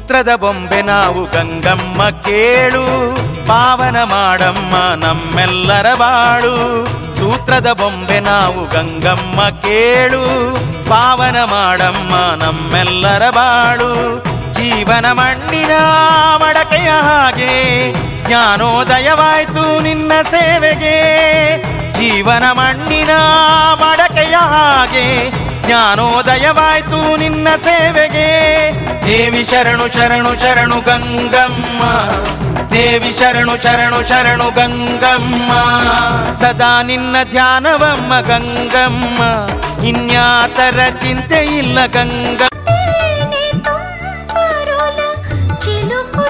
ಸೂತ್ರದ ಬೊಂಬೆ ನಾವು ಗಂಗಮ್ಮ ಕೇಳು ಪಾವನ ಮಾಡಮ್ಮ ನಮ್ಮೆಲ್ಲರ ಬಾಳು ಸೂತ್ರದ ಬೊಂಬೆ ನಾವು ಗಂಗಮ್ಮ ಕೇಳು ಪಾವನ ಮಾಡಮ್ಮ ನಮ್ಮೆಲ್ಲರ ಬಾಳು ಜೀವನ ಮಣ್ಣಿನ ಮಡಕೆಯ ಹಾಗೆ ಜ್ಞಾನೋದಯವಾಯ್ತು ನಿನ್ನ ಸೇವೆಗೆ ಜೀವನ ಮಣ್ಣಿನ ಮಡಕೆಯ ಹಾಗೆ ಜ್ಞಾನೋದಯವಾಯ್ತು ನಿನ್ನ ಸೇವೆಗೆ ದೇವಿ ಶರಣು ಶರಣು ಶರಣು ಗಂಗಮ್ಮ ದೇವಿ ಶರಣು ಶರಣು ಶರಣು ಗಂಗಮ್ಮ ಸದಾ ನಿನ್ನ ಧ್ಯಾನವಮ್ಮ ಗಂಗಮ್ಮ ಇನ್ಯಾತರ ಚಿಂತೆ ಇಲ್ಲ ಗಂಗ తేనె తుంపరుల చిలుకు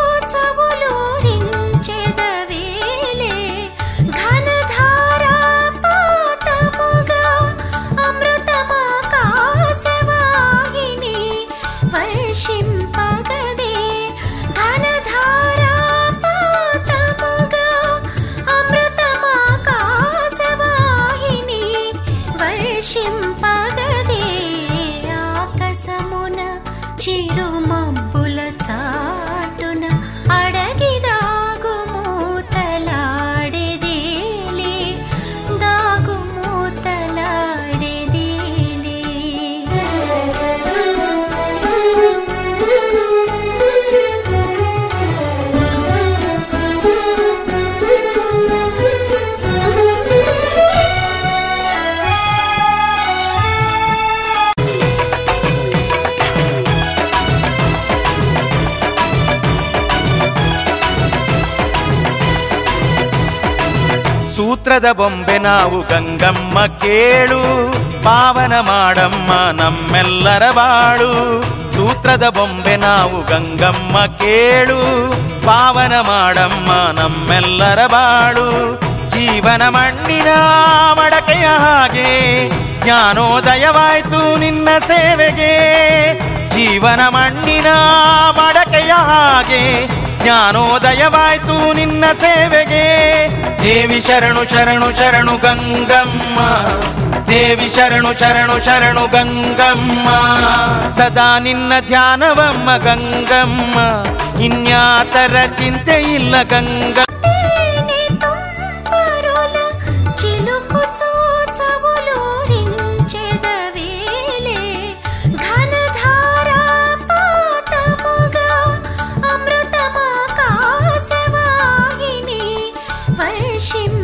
చూచవులూరించెదవేలే ఘనధారా పాతముగా అమృతమాకాశవాహిని వర్షింపగదే ఘనధారా పాతముగా అమృతమాకాశవాహిని వర్షింపగదే ఆకాశమున చిరుమబ్బుల చాటున అడగిదాగుము తలాడెదేలే దాగుము తలాడెదేలే ಸೂತ್ರದ ಬೊಂಬೆ ನಾವು ಗಂಗಮ್ಮ ಕೇಳು ಪಾವನ ಮಾಡಮ್ಮ ನಮ್ಮೆಲ್ಲರ ಬಾಳು ಸೂತ್ರದ ಬೊಂಬೆ ನಾವು ಗಂಗಮ್ಮ ಕೇಳು ಪಾವನ ಮಾಡಮ್ಮ ನಮ್ಮೆಲ್ಲರ ಬಾಳು ಜೀವನ ಮಣ್ಣಿನ ಮಡಕೆಯ ಹಾಗೆ ಜ್ಞಾನೋದಯವಾಯ್ತು ನಿನ್ನ ಸೇವೆಗೆ ಜೀವನ ಮಣ್ಣಿನ ಮಡಕೆಯ ಹಾಗೆ ಜ್ಞಾನೋದಯವಾಯ್ತು ನಿನ್ನ ಸೇವೆಗೆ ದೇವಿ ಶರಣು ಶರಣು ಶರಣು ಗಂಗಮ್ಮ ದೇವಿ ಶರಣು ಶರಣು ಶರಣು ಗಂಗಮ್ಮ ಸದಾ ನಿನ್ನ ಧ್ಯಾನವಮ್ಮ ಗಂಗಮ್ಮ ಇನ್ಯಾತರ ಚಿಂತೆ ಇಲ್ಲ ಗಂಗ తేనె తుంపరుల చిలుకు చూచవులూరించెదవేలే ఘనధారా పాతముగా అమృతమాకాశవాహిని వర్షిం